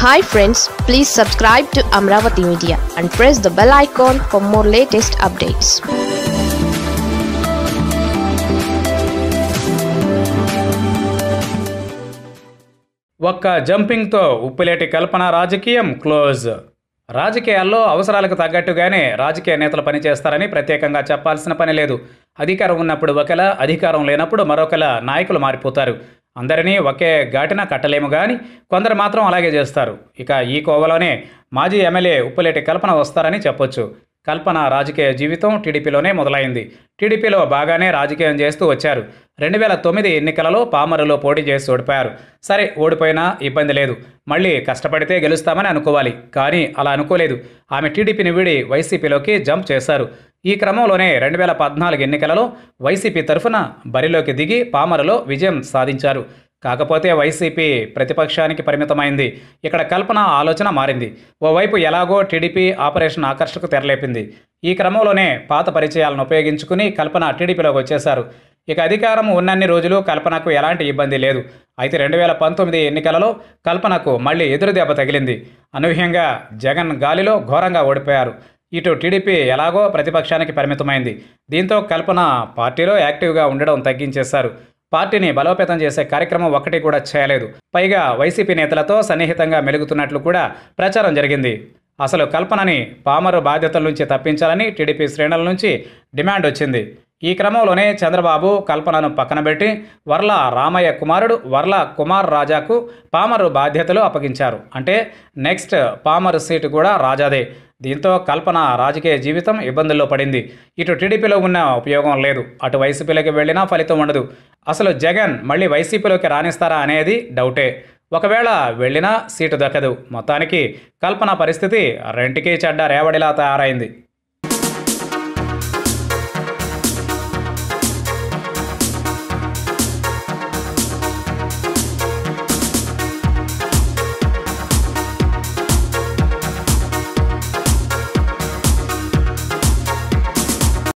hi friends please subscribe to Amaravati media and press the bell icon for more latest updates ఒక్క జంపింగ్తో ఉప్పులేటి కల్పన రాజకీయం close రాజకీయాల్లో అవసరాలకు తగ్గట్టుగానే రాజకీయ నేతలు పనిచేస్తారని ప్రత్యేకంగా చెప్పాల్సిన పని లేదు అధికారం ఉన్నప్పుడు ఒకలా అధికారం లేనప్పుడు మరొకలా నాయకులు మారిపోతారు అందరినీ ఒకే ఘాటిన కట్టలేము కానీ కొందరు మాత్రం అలాగే చేస్తారు ఇక ఈ కోవలోనే మాజీ ఎమ్మెల్యే ఉప్పులేటి కల్పన వస్తారని చెప్పొచ్చు కల్పన రాజకీయ జీవితం టీడీపీలోనే మొదలైంది టీడీపీలో బాగానే రాజకీయం చేస్తూ వచ్చారు రెండు వేల తొమ్మిది ఎన్నికలలో పామరులో పోటీ చేసి ఓడిపోయారు సరే ఓడిపోయినా ఇబ్బంది లేదు మళ్ళీ కష్టపడితే గెలుస్తామని అనుకోవాలి కానీ అలా అనుకోలేదు ఆమె టీడీపీని వీడి వైసీపీలోకి జంప్ చేశారు ఈ క్రమంలోనే రెండు వేల పద్నాలుగు ఎన్నికలలో వైసీపీ తరఫున బరిలోకి దిగి పామరులో విజయం సాధించారు కాకపోతే వైసీపీ ప్రతిపక్షానికి పరిమితమైంది ఇక్కడ కల్పన ఆలోచన మారింది ఓవైపు ఎలాగో టీడీపీ ఆపరేషన్ ఆకర్షకు తెరలేపింది ఈ క్రమంలోనే పాత పరిచయాలను ఉపయోగించుకుని కల్పన టీడీపీలోకి వచ్చేశారు ఇక అధికారం ఉన్నన్ని రోజులు కల్పనకు ఎలాంటి ఇబ్బంది లేదు అయితే రెండు వేల పంతొమ్మిది ఎన్నికలలో కల్పనకు మళ్ళీ ఎదురు దెబ్బ తగిలింది అనూహ్యంగా జగన్ గాలిలో ఘోరంగా ఓడిపోయారు ఇటు టీడీపీ ఎలాగో ప్రతిపక్షానికి పరిమితమైంది దీంతో కల్పన పార్టీలో యాక్టివ్గా ఉండడం తగ్గించేశారు పార్టీని బలోపేతం చేసే కార్యక్రమం ఒక్కటి కూడా చేయలేదు పైగా వైసీపీ నేతలతో సన్నిహితంగా మెలుగుతున్నట్లు కూడా ప్రచారం జరిగింది అసలు కల్పనని పామరు బాధ్యతల నుంచి తప్పించాలని టీడీపీ శ్రేణుల నుంచి డిమాండ్ వచ్చింది ఈ క్రమంలోనే చంద్రబాబు కల్పనను పక్కనబెట్టి వర్ల రామయ్య కుమారుడు వర్ల కుమార్ రాజాకు పామరు బాధ్యతలు అప్పగించారు అంటే నెక్స్ట్ పామరు సీటు కూడా రాజాదే దీంతో కల్పన రాజకీయ జీవితం ఇబ్బందుల్లో పడింది ఇటు టీడీపీలో ఉన్న ఉపయోగం లేదు అటు వైసీపీలోకి వెళ్ళినా ఫలితం ఉండదు అసలు జగన్ మళ్ళీ వైసీపీలోకి రాణిస్తారా అనేది డౌటే ఒకవేళ వెళ్ళినా సీటు దక్కదు మొత్తానికి కల్పన పరిస్థితి రెంటికి చెడ్డ రేవడిలా తయారైంది